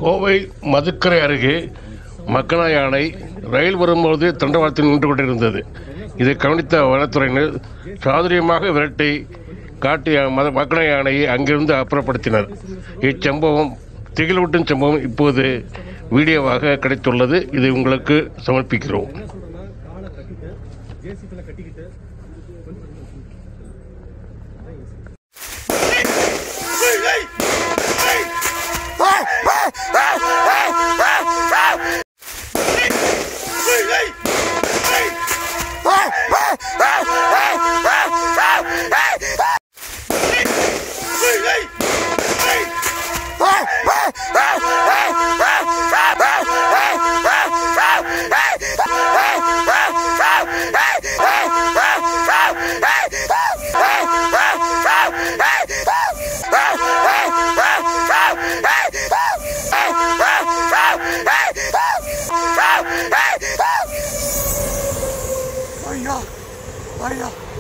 கோவை மதுக்கரை அருகே மக்கனா யானை ரயில் வரும்போது தண்டவாளத்தில் நின்று கொண்டிருந்தது இதை கவனித்த வனத்துறையினர் சாதுரியமாக விரட்டி காட்டிய மத மக்கனா யானையை அங்கிருந்து அப்புறப்படுத்தினர் இச்சம்பவம் திகிலூட்டும் சம்பவம் இப்போது வீடியோவாக கிடைத்துள்ளது இதை உங்களுக்கு சமர்ப்பிக்கிறோம் ஐயா ஐயா